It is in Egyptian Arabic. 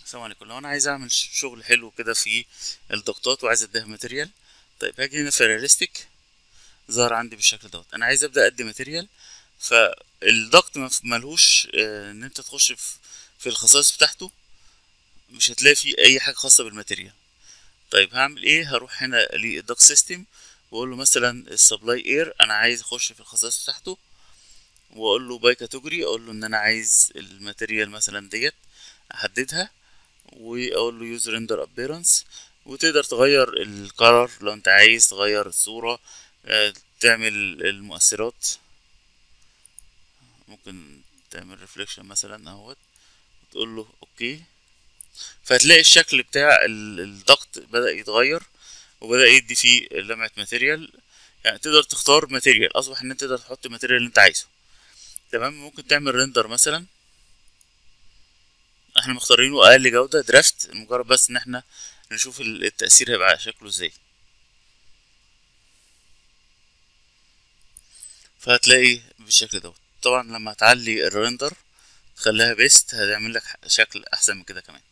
السلام عليكم لو انا عايز اعمل ش- شغل حلو كده في الضغطات وعايز اديها ماتيريال طيب هاجي هنا في رياليستيك ظهر عندي بالشكل دوت انا عايز ابدا ادي ماتيريال فالضغط مف- ملهوش آه، ان انت تخش في في الخصائص بتاعته مش هتلاقي فيه اي حاجه خاصه بالماتيريال طيب هعمل ايه هروح هنا للدوك سيستم واقول له مثلا السبلاي اير انا عايز اخش في الخصائص بتاعته واقول له باي كاتيجوري اقول له ان انا عايز الماتيريال مثلا ديت احددها واقول له يوز ريندر ابيرنس وتقدر تغير الكلر لو انت عايز تغير الصورة آه، تعمل المؤثرات ممكن تعمل ريفليكشن مثلا اهوت وتقول له اوكي فهتلاقي الشكل بتاع ال- الضغط بدأ يتغير وبدأ يدي فيه لمعة ماتيريال يعني تقدر تختار ماتيريال اصبح ان انت تقدر تحط الماتيريال اللي انت عايزه تمام ممكن تعمل ريندر مثلا احنا مختارينه اقل جودة درافت مجرد بس ان احنا نشوف ال- التأثير هيبقى شكله ازاي فهتلاقي بالشكل دوت طبعا لما هتعلي الريندر تخليها بيست هتعمل لك شكل احسن من كده كمان